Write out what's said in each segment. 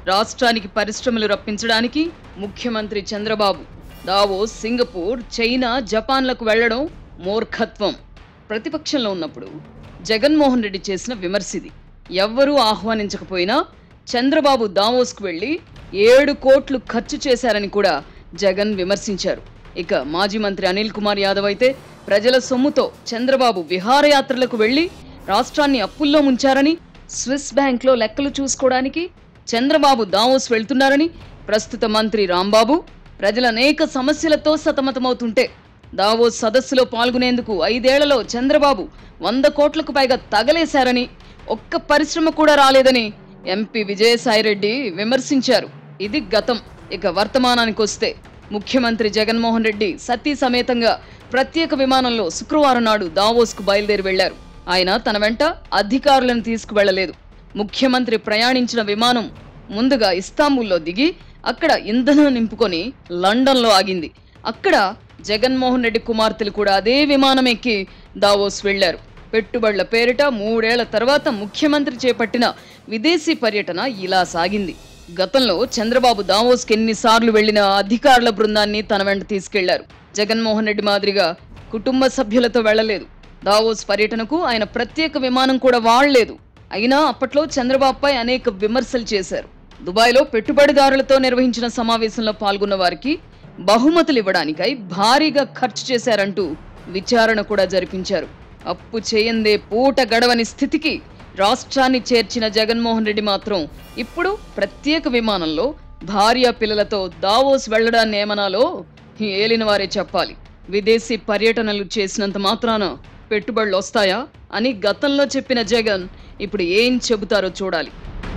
రాష్ట్రానికి పరిశ్రమలు రప్పించడానికి ముఖ్యమంత్రి చంద్రబాబు దావోస్ సింగపూర్ చైనా జపాన్లకు వెళ్లడం మూర్ఖత్వం ప్రతిపక్షంలో ఉన్నప్పుడు జగన్మోహన్ రెడ్డి చేసిన విమర్శిది ఎవ్వరూ ఆహ్వానించకపోయినా చంద్రబాబు దావోస్కు వెళ్లి ఏడు కోట్లు ఖర్చు చేశారని కూడా జగన్ విమర్శించారు ఇక మాజీ మంత్రి అనిల్ కుమార్ యాదవ్ అయితే ప్రజల సొమ్ముతో చంద్రబాబు విహారయాత్రలకు వెళ్లి రాష్ట్రాన్ని అప్పుల్లో ముంచారని స్విస్ బ్యాంక్లో లెక్కలు చూసుకోవడానికి చంద్రబాబు దావోస్ వెళ్తున్నారని ప్రస్తుత మంత్రి రాంబాబు ప్రజల అనేక సమస్యలతో సతమతమవుతుంటే దావోస్ సదస్సులో పాల్గొనేందుకు ఐదేళ్లలో చంద్రబాబు వంద కోట్లకు పైగా తగలేశారని ఒక్క పరిశ్రమ కూడా రాలేదని ఎంపీ విజయసాయిరెడ్డి విమర్శించారు ఇది గతం ఇక వర్తమానానికి వస్తే ముఖ్యమంత్రి జగన్మోహన్ రెడ్డి సతీ సమేతంగా ప్రత్యేక విమానంలో శుక్రవారం నాడు దావోస్కు బయలుదేరి వెళ్లారు ఆయన తన వెంట అధికారులను తీసుకువెళ్లలేదు ముఖ్యమంత్రి ప్రయాణించిన విమానం ముందుగా ఇస్తాంబుల్లో దిగి అక్కడ ఇంధనం నింపుకొని లండన్లో ఆగింది అక్కడ జగన్మోహన్ రెడ్డి కుమార్తెలు కూడా అదే విమానం ఎక్కి దావోస్ వెళ్లారు పెట్టుబడుల పేరిట మూడేళ్ల తర్వాత ముఖ్యమంత్రి చేపట్టిన విదేశీ పర్యటన ఇలా సాగింది గతంలో చంద్రబాబు దావోస్కి ఎన్నిసార్లు వెళ్లిన అధికారుల బృందాన్ని తన వెంట తీసుకెళ్లారు జగన్మోహన్ రెడ్డి మాదిరిగా కుటుంబ సభ్యులతో వెళ్లలేదు దావోస్ పర్యటనకు ఆయన ప్రత్యేక విమానం కూడా వాడలేదు అయినా అప్పట్లో చంద్రబాబుపై అనేక విమర్శలు చేశారు దుబాయ్లో పెట్టుబడిదారులతో నిర్వహించిన సమావేశంలో పాల్గొన్న వారికి బహుమతులు ఇవ్వడానికై భారీగా ఖర్చు చేశారంటూ విచారణ కూడా జరిపించారు అప్పు చేయందే పూట గడవని స్థితికి రాష్ట్రాన్ని చేర్చిన జగన్మోహన్ రెడ్డి మాత్రం ఇప్పుడు ప్రత్యేక విమానంలో భార్య పిల్లలతో దావోస్ వెళ్లడాన్ని ఏమనాలో ఏలిన వారే చెప్పాలి విదేశీ పర్యటనలు చేసినంత మాత్రాన పెట్టుబడులు వస్తాయా అని గతంలో చెప్పిన జగన్ ఇప్పుడు ఏం చెబుతారో చూడాలి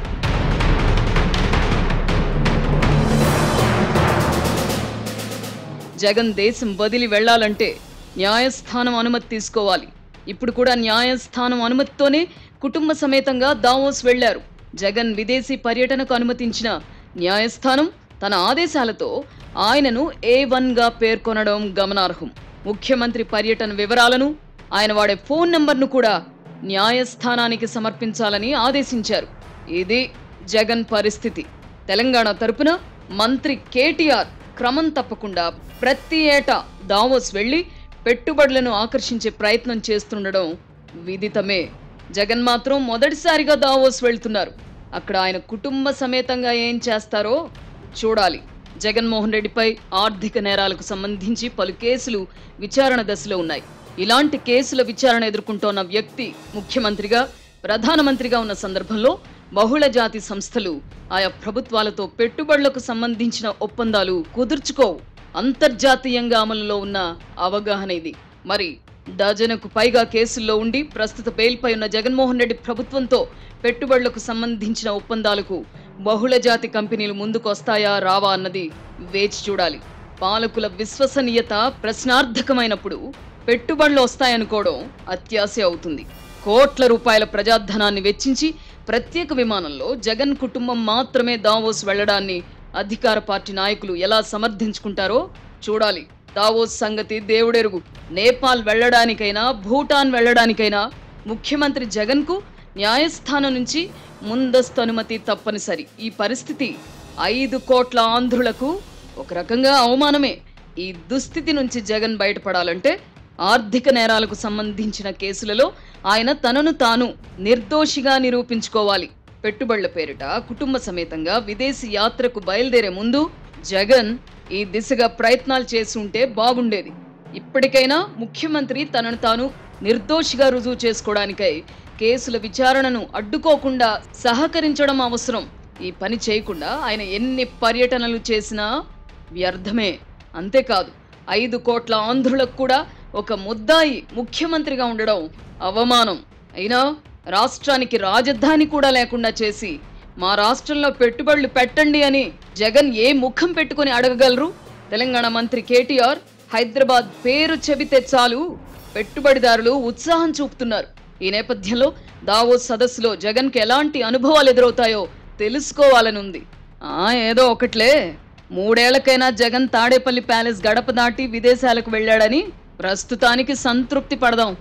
జగన్ దేశం వదిలి వెళ్లాలంటే న్యాయస్థానం అనుమతి తీసుకోవాలి ఇప్పుడు కూడా న్యాయస్థానం అనుమతితోనే కుటుంబ సమేతంగా దావోస్ వెళ్లారు జగన్ విదేశీ పర్యటనకు అనుమతించిన న్యాయస్థానం తన ఆదేశాలతో ఆయనను ఏ గా పేర్కొనడం గమనార్హం ముఖ్యమంత్రి పర్యటన వివరాలను ఆయన వాడే ఫోన్ నంబర్ను కూడా న్యాయస్థానానికి సమర్పించాలని ఆదేశించారు ఇది జగన్ పరిస్థితి తెలంగాణ తరపున మంత్రి కేటీఆర్ క్రమం తప్పకుండా ప్రతి ఏటా దావోస్ వెళ్లి పెట్టుబడులను ఆకర్షించే ప్రయత్నం చేస్తుండడం విదితమే జగన్ మాత్రం మొదటిసారిగా దావోస్ వెళ్తున్నారు అక్కడ ఆయన కుటుంబ సమేతంగా ఏం చేస్తారో చూడాలి జగన్మోహన్ రెడ్డిపై ఆర్థిక నేరాలకు సంబంధించి పలు కేసులు విచారణ దశలో ఉన్నాయి ఇలాంటి కేసుల విచారణ ఎదుర్కొంటోన్న వ్యక్తి ముఖ్యమంత్రిగా ప్రధానమంత్రిగా ఉన్న సందర్భంలో బహుళ జాతి సంస్థలు ఆయా ప్రభుత్వాలతో పెట్టుబడులకు సంబంధించిన ఒప్పందాలు కుదుర్చుకోవు అంతర్జాతీయంగా అమలులో ఉన్న అవగాహన ఇది మరి డజనుకు పైగా కేసుల్లో ఉండి ప్రస్తుత బెయిల్పై ఉన్న జగన్మోహన్ రెడ్డి ప్రభుత్వంతో పెట్టుబడులకు సంబంధించిన ఒప్పందాలకు బహుళ జాతి కంపెనీలు ముందుకు వస్తాయా రావా అన్నది వేచి చూడాలి పాలకుల విశ్వసనీయత ప్రశ్నార్థకమైనప్పుడు పెట్టుబడులు వస్తాయనుకోవడం అత్యాశ అవుతుంది కోట్ల రూపాయల ప్రజాధనాన్ని వెచ్చించి ప్రత్యేక విమానంలో జగన్ కుటుంబం మాత్రమే దావోస్ వెళ్లడాన్ని అధికార పార్టీ నాయకులు ఎలా సమర్థించుకుంటారో చూడాలి దావోస్ సంగతి దేవుడెరుగు నేపాల్ వెళ్లడానికైనా భూటాన్ వెళ్లడానికైనా ముఖ్యమంత్రి జగన్కు న్యాయస్థానం నుంచి ముందస్తు అనుమతి తప్పనిసరి ఈ పరిస్థితి ఐదు కోట్ల ఆంధ్రులకు ఒక రకంగా అవమానమే ఈ దుస్థితి నుంచి జగన్ బయటపడాలంటే ఆర్థిక నేరాలకు సంబంధించిన కేసులలో ఆయన తనను తాను నిర్దోషిగా నిరూపించుకోవాలి పెట్టుబడుల పేరిట కుటుంబ సమేతంగా విదేశీ యాత్రకు బయలుదేరే ముందు జగన్ ఈ దిశగా ప్రయత్నాలు చేసి ఉంటే బాగుండేది ఇప్పటికైనా ముఖ్యమంత్రి తనను తాను నిర్దోషిగా రుజువు చేసుకోవడానికై కేసుల విచారణను అడ్డుకోకుండా సహకరించడం అవసరం ఈ పని చేయకుండా ఆయన ఎన్ని పర్యటనలు చేసినా వ్యర్థమే అంతేకాదు ఐదు కోట్ల ఆంధ్రులకు కూడా ఒక ముద్దాయి ముఖ్యమంత్రిగా ఉండడం అవమానం అయినా రాష్ట్రానికి రాజధాని కూడా లేకుండా చేసి మా రాష్ట్రంలో పెట్టుబడులు పెట్టండి అని జగన్ ఏ ముఖం పెట్టుకుని అడగగలరు తెలంగాణ మంత్రి కేటీఆర్ హైదరాబాద్ పేరు చెబితే చాలు పెట్టుబడిదారులు ఉత్సాహం చూపుతున్నారు ఈ నేపథ్యంలో దావోస్ సదస్సులో జగన్కి ఎలాంటి అనుభవాలు ఎదురవుతాయో తెలుసుకోవాలని ఉంది ఆ ఏదో ఒకట్లే మూడేళ్లకైనా జగన్ తాడేపల్లి ప్యాలెస్ గడప దాటి విదేశాలకు వెళ్ళాడని ప్రస్తుతానికి సంతృప్తి పడదాం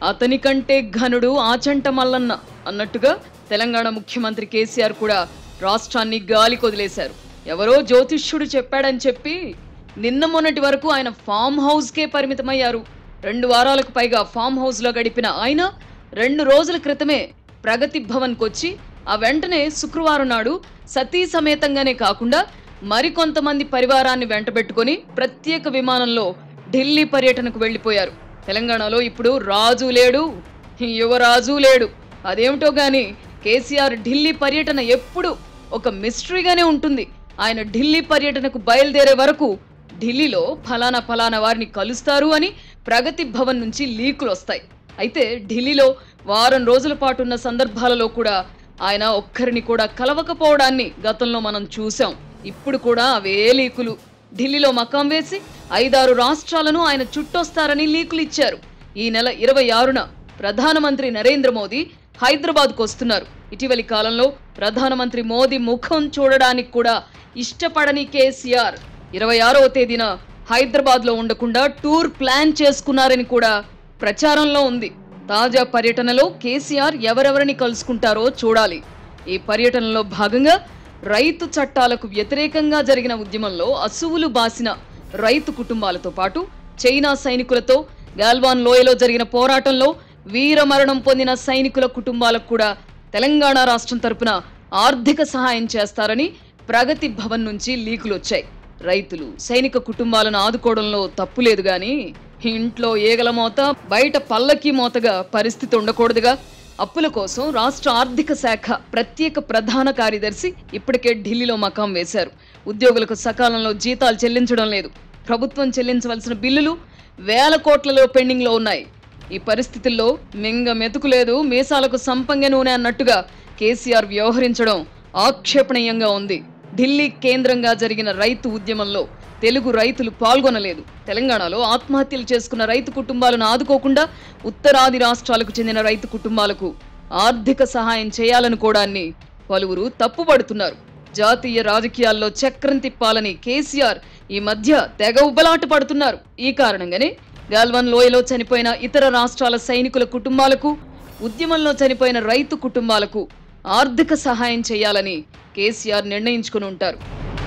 అతని కంటే ఘనుడు ఆచంట మల్లన్న అన్నట్టుగా తెలంగాణ ముఖ్యమంత్రి కేసీఆర్ కూడా రాష్ట్రాన్ని గాలి కొదిలేశారు ఎవరో జ్యోతిష్యుడు చెప్పాడని చెప్పి నిన్న మొన్నటి వరకు ఆయన ఫామ్ హౌస్కే పరిమితమయ్యారు రెండు వారాలకు పైగా ఫామ్ హౌస్లో గడిపిన ఆయన రెండు రోజుల క్రితమే ప్రగతి భవన్కి వచ్చి ఆ వెంటనే శుక్రవారం నాడు సతీ సమేతంగానే కాకుండా మరికొంతమంది పరివారాన్ని వెంటబెట్టుకొని ప్రత్యేక విమానంలో ఢిల్లీ పర్యటనకు వెళ్ళిపోయారు తెలంగాణలో ఇప్పుడు రాజు లేడు యువరాజు లేడు అదేమిటో గాని కేసీఆర్ ఢిల్లీ పర్యటన ఎప్పుడు ఒక మిస్టరీగానే ఉంటుంది ఆయన ఢిల్లీ పర్యటనకు బయలుదేరే వరకు ఢిల్లీలో ఫలానా ఫలానా వారిని కలుస్తారు అని ప్రగతి భవన్ నుంచి లీకులు వస్తాయి అయితే ఢిల్లీలో వారం రోజుల పాటు ఉన్న సందర్భాలలో కూడా ఆయన ఒక్కరిని కూడా కలవకపోవడాన్ని గతంలో మనం చూసాం ఇప్పుడు కూడా అవే లీకులు ఢిల్లీలో మకాం వేసి ఐదారు రాష్ట్రాలను ఆయన చుట్టొస్తారని లీకులు ఇచ్చారు ఈ నెల ఇరవై ఆరున ప్రధానమంత్రి నరేంద్ర మోదీ హైదరాబాద్కు వస్తున్నారు ఇటీవలి కాలంలో ప్రధానమంత్రి మోదీ ముఖం చూడడానికి కూడా ఇష్టపడని కేసీఆర్ ఇరవై ఆరవ తేదీన హైదరాబాద్ లో ఉండకుండా టూర్ ప్లాన్ చేసుకున్నారని కూడా ప్రచారంలో ఉంది తాజా పర్యటనలో కేసీఆర్ ఎవరెవరిని కలుసుకుంటారో చూడాలి ఈ పర్యటనలో భాగంగా రైతు చట్టాలకు వ్యతిరేకంగా జరిగిన ఉద్యమంలో అసువులు బాసిన రైతు కుటుంబాలతో పాటు చైనా సైనికులతో గాల్వాన్ లోయలో జరిగిన పోరాటంలో వీరమరణం పొందిన సైనికుల కుటుంబాలకు కూడా తెలంగాణ రాష్ట్రం తరపున ఆర్థిక సహాయం చేస్తారని ప్రగతి భవన్ నుంచి లీకులు వచ్చాయి రైతులు సైనిక కుటుంబాలను ఆదుకోవడంలో తప్పు లేదు గాని ఇంట్లో ఏగల మోత బయట పల్లకి మోతగా పరిస్థితి ఉండకూడదుగా అప్పుల కోసం రాష్ట్ర ఆర్థిక శాఖ ప్రత్యేక ప్రధాన కార్యదర్శి ఇప్పటికే ఢిల్లీలో మకాం వేశారు ఉద్యోగులకు సకాలంలో జీతాలు చెల్లించడం లేదు ప్రభుత్వం చెల్లించవలసిన బిల్లులు వేల కోట్లలో పెండింగ్లో ఉన్నాయి ఈ పరిస్థితుల్లో మింగ మెతుకులేదు మీసాలకు సంపంగ నూనె అన్నట్టుగా కేసీఆర్ వ్యవహరించడం ఆక్షేపణీయంగా ఉంది ఢిల్లీ కేంద్రంగా జరిగిన రైతు ఉద్యమంలో తెలుగు రైతులు పాల్గొనలేదు తెలంగాణలో ఆత్మహత్యలు చేసుకున్న రైతు కుటుంబాలను ఆదుకోకుండా ఉత్తరాది రాష్ట్రాలకు చెందిన రైతు కుటుంబాలకు ఆర్థిక సహాయం చేయాలనుకోవడాన్ని పలువురు తప్పుపడుతున్నారు జాతీయ రాజకీయాల్లో చక్రం తిప్పాలని కేసీఆర్ ఈ మధ్య తెగ ఉబ్బలాట పడుతున్నారు ఈ కారణంగానే గాల్వన్ లోయలో చనిపోయిన ఇతర రాష్ట్రాల సైనికుల కుటుంబాలకు ఉద్యమంలో చనిపోయిన రైతు కుటుంబాలకు ఆర్థిక సహాయం చేయాలని కేసీఆర్ నిర్ణయించుకుని ఉంటారు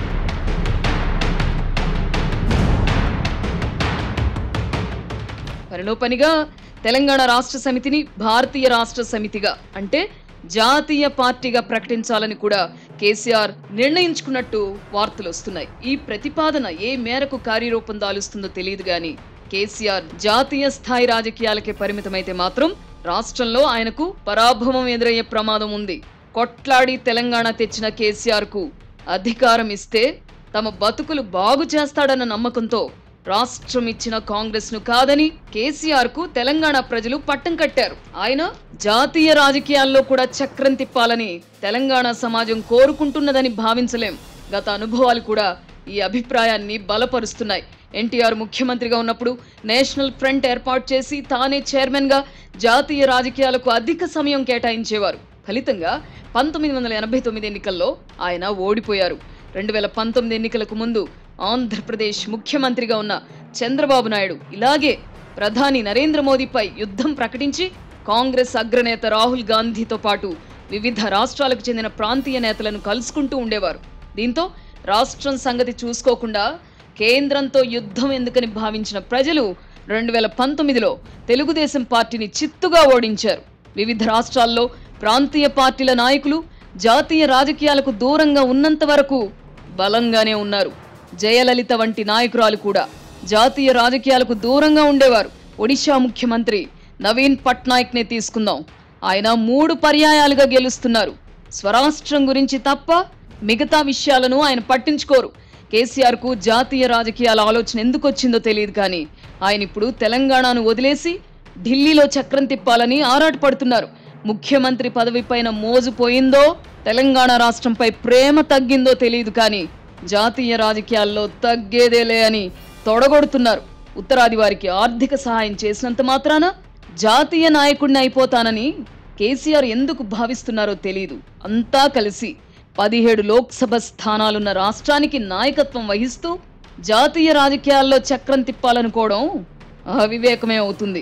పనిలో పనిగా తెలంగాణ రాష్ట్ర సమితిని భారతీయ రాష్ట్ర సమితిగా అంటే జాతీయ పార్టీగా ప్రకటించాలని కూడా కేసీఆర్ నిర్ణయించుకున్నట్టు వార్తలు వస్తున్నాయి ఈ ప్రతిపాదన ఏ మేరకు కార్యరూపం దాలుస్తుందో తెలియదు గాని కేసీఆర్ జాతీయ స్థాయి రాజకీయాలకే పరిమితమైతే మాత్రం రాష్ట్రంలో ఆయనకు పరాభవం ఎదురయ్యే ప్రమాదం ఉంది కొట్లాడి తెలంగాణ తెచ్చిన కేసీఆర్ కు అధికారం ఇస్తే తమ బతుకులు బాగు చేస్తాడన్న నమ్మకంతో రాష్ట్రం ఇచ్చిన కాంగ్రెస్ ను కాదని కేసీఆర్ కు తెలంగాణ ప్రజలు పట్టం కట్టారు ఆయన జాతీయ రాజకీయాల్లో కూడా చక్రం తిప్పాలని తెలంగాణ సమాజం కోరుకుంటున్నదని భావించలేం గత అనుభవాలు కూడా ఈ అభిప్రాయాన్ని బలపరుస్తున్నాయి ఎన్టీఆర్ ముఖ్యమంత్రిగా ఉన్నప్పుడు నేషనల్ ఫ్రంట్ ఏర్పాటు చేసి తానే చైర్మన్ గా జాతీయ రాజకీయాలకు అధిక సమయం కేటాయించేవారు ఫలితంగా పంతొమ్మిది వందల ఎనభై తొమ్మిది ఎన్నికల్లో ఆయన ఓడిపోయారు రెండు వేల పంతొమ్మిది ఎన్నికలకు ముందు ఆంధ్రప్రదేశ్ ముఖ్యమంత్రిగా ఉన్న చంద్రబాబు నాయుడు ఇలాగే ప్రధాని నరేంద్ర మోదీపై యుద్ధం ప్రకటించి కాంగ్రెస్ అగ్రనేత రాహుల్ గాంధీతో పాటు వివిధ రాష్ట్రాలకు చెందిన ప్రాంతీయ నేతలను కలుసుకుంటూ ఉండేవారు దీంతో రాష్ట్రం సంగతి చూసుకోకుండా కేంద్రంతో యుద్ధం ఎందుకని భావించిన ప్రజలు రెండు వేల పంతొమ్మిదిలో తెలుగుదేశం పార్టీని చిత్తుగా ఓడించారు వివిధ రాష్ట్రాల్లో ప్రాంతీయ పార్టీల నాయకులు జాతీయ రాజకీయాలకు దూరంగా ఉన్నంత వరకు బలంగానే ఉన్నారు జయలలిత వంటి నాయకురాలు కూడా జాతీయ రాజకీయాలకు దూరంగా ఉండేవారు ఒడిశా ముఖ్యమంత్రి నవీన్ పట్నాయక్ నే తీసుకుందాం ఆయన మూడు పర్యాయాలుగా గెలుస్తున్నారు స్వరాష్ట్రం గురించి తప్ప మిగతా విషయాలను ఆయన పట్టించుకోరు కేసీఆర్ కు జాతీయ రాజకీయాల ఆలోచన ఎందుకు వచ్చిందో తెలియదు కానీ ఆయన ఇప్పుడు తెలంగాణను వదిలేసి ఢిల్లీలో చక్రం తిప్పాలని ఆరాటపడుతున్నారు ముఖ్యమంత్రి పదవిపైన మోజు పోయిందో తెలంగాణ రాష్ట్రంపై ప్రేమ తగ్గిందో తెలియదు కానీ జాతీయ రాజకీయాల్లో తగ్గేదేలే అని తొడగొడుతున్నారు ఉత్తరాది వారికి ఆర్థిక సహాయం చేసినంత మాత్రాన జాతీయ నాయకుడిని అయిపోతానని కేసీఆర్ ఎందుకు భావిస్తున్నారో తెలియదు అంతా కలిసి పదిహేడు లోక్సభ స్థానాలున్న రాష్ట్రానికి నాయకత్వం వహిస్తూ జాతీయ రాజకీయాల్లో చక్రం తిప్పాలనుకోవడం అవివేకమే అవుతుంది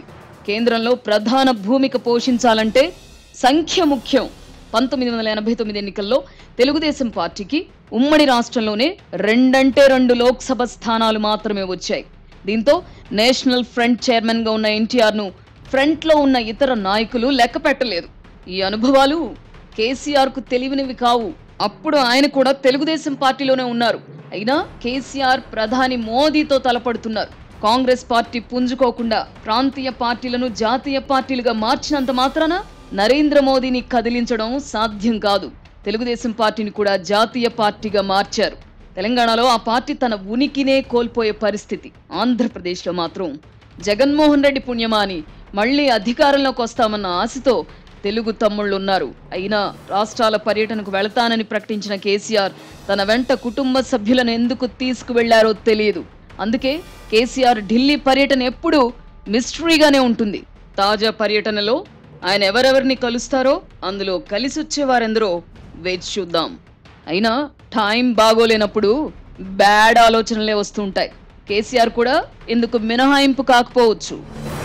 కేంద్రంలో ప్రధాన భూమిక పోషించాలంటే సంఖ్య ముఖ్యం పంతొమ్మిది వందల ఎనభై తొమ్మిది ఎన్నికల్లో తెలుగుదేశం పార్టీకి ఉమ్మడి రాష్ట్రంలోనే రెండంటే రెండు లోక్సభ స్థానాలు మాత్రమే వచ్చాయి దీంతో నేషనల్ ఫ్రంట్ చైర్మన్ గా ఉన్న ఎన్టీఆర్ ను ఫ్రంట్ లో ఉన్న ఇతర నాయకులు లెక్క పెట్టలేదు ఈ అనుభవాలు కేసీఆర్ కు తెలివినవి కావు అప్పుడు ఆయన కూడా తెలుగుదేశం పార్టీలోనే ఉన్నారు అయినా కేసీఆర్ ప్రధాని మోదీతో తలపడుతున్నారు కాంగ్రెస్ పార్టీ పుంజుకోకుండా ప్రాంతీయ పార్టీలను జాతీయ పార్టీలుగా మార్చినంత మాత్రాన నరేంద్ర మోదీని కదిలించడం సాధ్యం కాదు తెలుగుదేశం పార్టీని కూడా జాతీయ పార్టీగా మార్చారు తెలంగాణలో ఆ పార్టీ తన ఉనికినే కోల్పోయే పరిస్థితి ఆంధ్రప్రదేశ్లో మాత్రం జగన్మోహన్ రెడ్డి పుణ్యమాని మళ్ళీ అధికారంలోకి వస్తామన్న ఆశతో తెలుగు తమ్ముళ్ళు ఉన్నారు అయినా రాష్ట్రాల పర్యటనకు వెళతానని ప్రకటించిన కేసీఆర్ తన వెంట కుటుంబ సభ్యులను ఎందుకు తీసుకువెళ్లారో తెలియదు అందుకే కేసీఆర్ ఢిల్లీ పర్యటన ఎప్పుడూ మిస్టరీగానే ఉంటుంది తాజా పర్యటనలో ఆయన ఎవరెవరిని కలుస్తారో అందులో కలిసి వచ్చేవారెందరో వేచి చూద్దాం అయినా టైం బాగోలేనప్పుడు బ్యాడ్ ఆలోచనలే వస్తుంటాయి కేసీఆర్ కూడా ఇందుకు మినహాయింపు కాకపోవచ్చు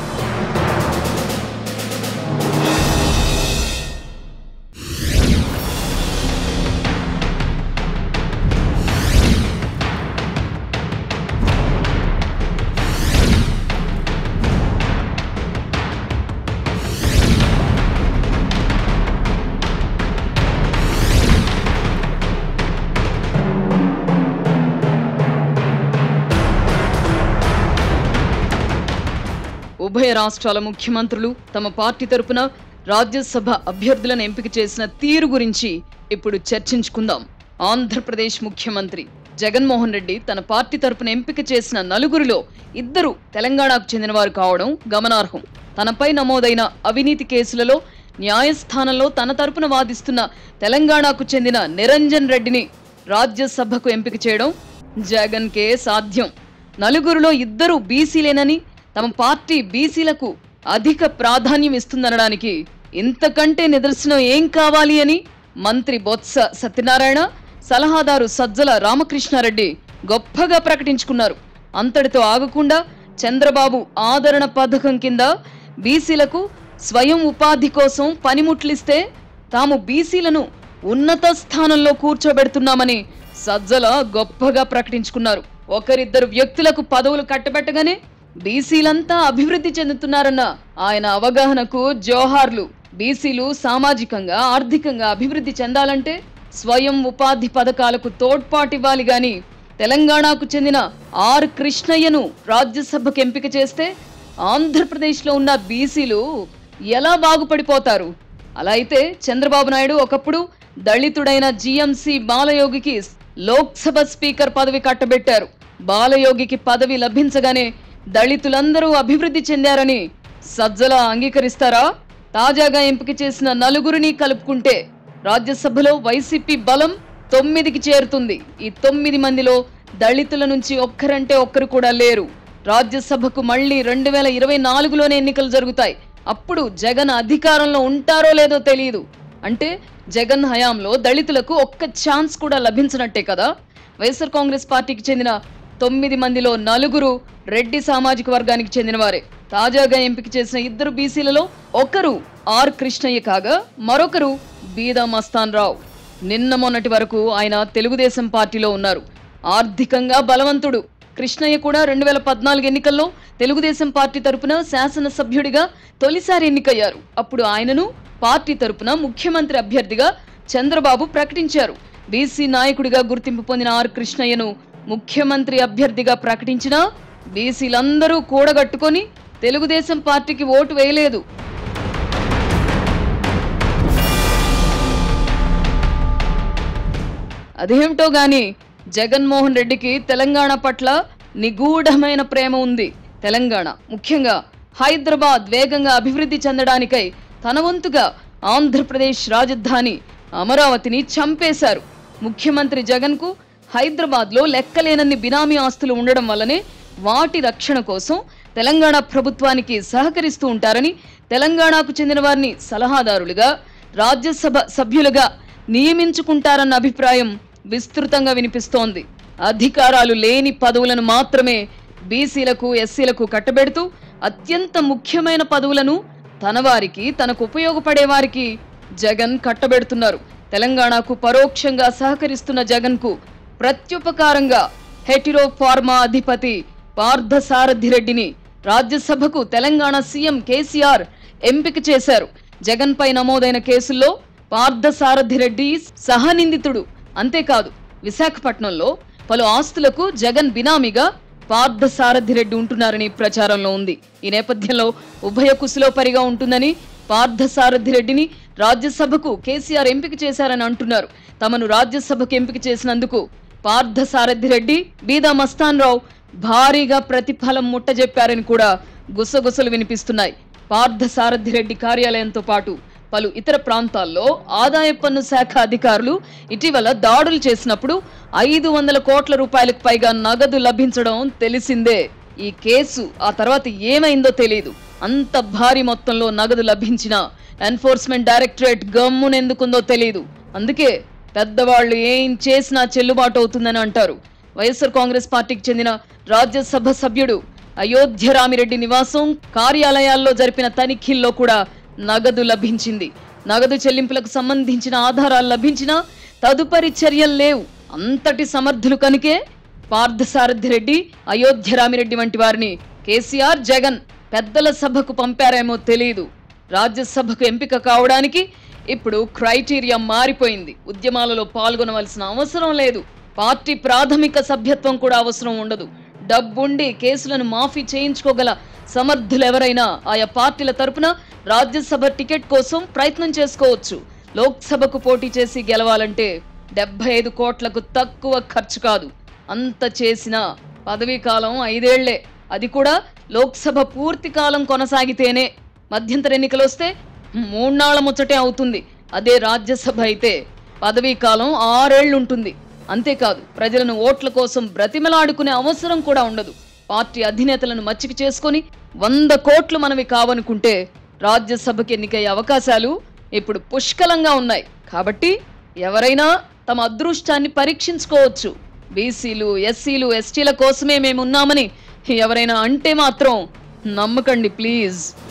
ఉభయ రాష్ట్రాల ముఖ్యమంత్రులు తమ పార్టీ తరపున రాజ్యసభ అభ్యర్థులను ఎంపిక చేసిన తీరు గురించి ఇప్పుడు చర్చించుకుందాం ఆంధ్రప్రదేశ్ ముఖ్యమంత్రి జగన్మోహన్ రెడ్డి తన పార్టీ తరపున ఎంపిక చేసిన నలుగురిలో ఇద్దరు తెలంగాణకు చెందినవారు కావడం గమనార్హం తనపై నమోదైన అవినీతి కేసులలో న్యాయస్థానంలో తన తరపున వాదిస్తున్న తెలంగాణకు చెందిన నిరంజన్ రెడ్డిని రాజ్యసభకు ఎంపిక చేయడం జగన్కే సాధ్యం నలుగురిలో ఇద్దరు బీసీలేనని తమ పార్టీ బీసీలకు అధిక ప్రాధాన్యం ఇస్తుందనడానికి ఇంతకంటే నిదర్శనం ఏం కావాలి అని మంత్రి బొత్స సత్యనారాయణ సలహాదారు సజ్జల రామకృష్ణారెడ్డి గొప్పగా ప్రకటించుకున్నారు అంతటితో ఆగకుండా చంద్రబాబు ఆదరణ పథకం కింద బీసీలకు స్వయం ఉపాధి కోసం పనిముట్లిస్తే తాము బీసీలను ఉన్నత స్థానంలో కూర్చోబెడుతున్నామని సజ్జల గొప్పగా ప్రకటించుకున్నారు ఒకరిద్దరు వ్యక్తులకు పదవులు కట్టబెట్టగానే బీసీలంతా అభివృద్ధి చెందుతున్నారన్న ఆయన అవగాహనకు జోహార్లు బీసీలు సామాజికంగా ఆర్థికంగా అభివృద్ధి చెందాలంటే స్వయం ఉపాధి పథకాలకు తోడ్పాటివ్వాలి గాని తెలంగాణకు చెందిన ఆర్ కృష్ణయ్యను రాజ్యసభకు ఎంపిక చేస్తే ఆంధ్రప్రదేశ్లో ఉన్న బీసీలు ఎలా బాగుపడిపోతారు అలా అయితే చంద్రబాబు నాయుడు ఒకప్పుడు దళితుడైన జిఎంసి బాలయోగికి లోక్సభ స్పీకర్ పదవి కట్టబెట్టారు బాలయోగికి పదవి లభించగానే దళితులందరూ అభివృద్ధి చెందారని సజ్జల అంగీకరిస్తారా తాజాగా ఎంపిక చేసిన నలుగురిని కలుపుకుంటే రాజ్యసభలో వైసీపీ బలం తొమ్మిదికి చేరుతుంది ఈ తొమ్మిది మందిలో దళితుల నుంచి ఒక్కరంటే ఒక్కరు కూడా లేరు రాజ్యసభకు మళ్ళీ రెండు వేల ఇరవై నాలుగులోనే ఎన్నికలు జరుగుతాయి అప్పుడు జగన్ అధికారంలో ఉంటారో లేదో తెలియదు అంటే జగన్ హయాంలో దళితులకు ఒక్క ఛాన్స్ కూడా లభించినట్టే కదా వైఎస్ఆర్ కాంగ్రెస్ పార్టీకి చెందిన తొమ్మిది మందిలో నలుగురు రెడ్డి సామాజిక వర్గానికి చెందినవారే తాజాగా ఎంపిక చేసిన ఇద్దరు బీసీలలో ఒకరు ఆర్ కృష్ణయ్య కాగా మరొకరు బీదా మస్తాన్ రావు నిన్న మొన్నటి వరకు ఆయన తెలుగుదేశం పార్టీలో ఉన్నారు ఆర్థికంగా బలవంతుడు కృష్ణయ్య కూడా రెండు వేల పద్నాలుగు ఎన్నికల్లో తెలుగుదేశం పార్టీ తరపున శాసనసభ్యుడిగా తొలిసారి ఎన్నికయ్యారు అప్పుడు ఆయనను పార్టీ తరపున ముఖ్యమంత్రి అభ్యర్థిగా చంద్రబాబు ప్రకటించారు బీసీ నాయకుడిగా గుర్తింపు పొందిన ఆర్ కృష్ణయ్యను ముఖ్యమంత్రి అభ్యర్థిగా ప్రకటించినా బీసీలందరూ కూడగట్టుకొని తెలుగుదేశం పార్టీకి ఓటు వేయలేదు అదేమిటో గాని జగన్మోహన్ రెడ్డికి తెలంగాణ పట్ల నిగూఢమైన ప్రేమ ఉంది తెలంగాణ ముఖ్యంగా హైదరాబాద్ వేగంగా అభివృద్ధి చెందడానికై తన వంతుగా ఆంధ్రప్రదేశ్ రాజధాని అమరావతిని చంపేశారు ముఖ్యమంత్రి జగన్కు హైదరాబాద్లో లెక్కలేనన్ని బినామీ ఆస్తులు ఉండడం వల్లనే వాటి రక్షణ కోసం తెలంగాణ ప్రభుత్వానికి సహకరిస్తూ ఉంటారని తెలంగాణకు చెందిన వారిని సలహాదారులుగా రాజ్యసభ సభ్యులుగా నియమించుకుంటారన్న అభిప్రాయం విస్తృతంగా వినిపిస్తోంది అధికారాలు లేని పదవులను మాత్రమే బీసీలకు ఎస్సీలకు కట్టబెడుతూ అత్యంత ముఖ్యమైన పదవులను తన వారికి తనకు ఉపయోగపడే వారికి జగన్ కట్టబెడుతున్నారు తెలంగాణకు పరోక్షంగా సహకరిస్తున్న జగన్కు ప్రత్యుపకారంగా హెటిరో ఫార్మా అధిపతి పార్థసారథి రెడ్డిని రాజ్యసభకు తెలంగాణ సీఎం కేసీఆర్ ఎంపిక చేశారు జగన్ పై నమోదైన కేసుల్లో పార్థసారథి రెడ్డి సహనిందితుడు అంతేకాదు విశాఖపట్నంలో పలు ఆస్తులకు జగన్ బినామీగా పార్థసారథి రెడ్డి ఉంటున్నారని ప్రచారంలో ఉంది ఈ నేపథ్యంలో ఉభయ కుశలో పరిగా ఉంటుందని పార్థసారథి రెడ్డిని రాజ్యసభకు కేసీఆర్ ఎంపిక చేశారని అంటున్నారు తమను రాజ్యసభకు ఎంపిక చేసినందుకు పార్థసారథి రెడ్డి బీదా మస్తాన్ రావు భారీగా ప్రతిఫలం ముట్టజెప్పారని కూడా గుసగుసలు వినిపిస్తున్నాయి పార్థసారథి రెడ్డి కార్యాలయంతో పాటు పలు ఇతర ప్రాంతాల్లో ఆదాయ పన్ను శాఖ అధికారులు ఇటీవల దాడులు చేసినప్పుడు ఐదు వందల కోట్ల రూపాయలకు పైగా నగదు లభించడం తెలిసిందే ఈ కేసు ఆ తర్వాత ఏమైందో తెలియదు అంత భారీ మొత్తంలో నగదు లభించిన ఎన్ఫోర్స్మెంట్ డైరెక్టరేట్ గమ్మునెందుకుందో తెలియదు అందుకే పెద్దవాళ్ళు ఏం చేసినా చెల్లుబాటు అవుతుందని అంటారు వైఎస్ఆర్ కాంగ్రెస్ పార్టీకి చెందిన రాజ్యసభ సభ్యుడు అయోధ్య రామిరెడ్డి నివాసం కార్యాలయాల్లో జరిపిన తనిఖీల్లో కూడా నగదు లభించింది నగదు చెల్లింపులకు సంబంధించిన ఆధారాలు లభించినా తదుపరి చర్యలు లేవు అంతటి సమర్థులు కనుకే పార్థసారథి రెడ్డి అయోధ్య రామిరెడ్డి వంటి వారిని కేసీఆర్ జగన్ పెద్దల సభకు పంపారేమో తెలియదు రాజ్యసభకు ఎంపిక కావడానికి ఇప్పుడు క్రైటీరియా మారిపోయింది ఉద్యమాలలో పాల్గొనవలసిన అవసరం లేదు పార్టీ ప్రాథమిక సభ్యత్వం కూడా అవసరం ఉండదు డబ్బుండి కేసులను మాఫీ చేయించుకోగల సమర్థులెవరైనా ఆయా పార్టీల తరపున రాజ్యసభ టికెట్ కోసం ప్రయత్నం చేసుకోవచ్చు లోక్సభకు పోటీ చేసి గెలవాలంటే డెబ్బై ఐదు కోట్లకు తక్కువ ఖర్చు కాదు అంత చేసినా పదవీ కాలం ఐదేళ్లే అది కూడా లోక్సభ పూర్తి కాలం కొనసాగితేనే మధ్యంతర ఎన్నికలు వస్తే మూన్నాళ్ల ముచ్చటే అవుతుంది అదే రాజ్యసభ అయితే పదవీ కాలం ఆరేళ్లు ఉంటుంది అంతేకాదు ప్రజలను ఓట్ల కోసం బ్రతిమలాడుకునే అవసరం కూడా ఉండదు పార్టీ అధినేతలను మచ్చిక చేసుకొని వంద కోట్లు మనవి కావనుకుంటే రాజ్యసభకి ఎన్నికయ్యే అవకాశాలు ఇప్పుడు పుష్కలంగా ఉన్నాయి కాబట్టి ఎవరైనా తమ అదృష్టాన్ని పరీక్షించుకోవచ్చు బీసీలు ఎస్సీలు ఎస్టీల కోసమే మేమున్నామని ఎవరైనా అంటే మాత్రం నమ్మకండి ప్లీజ్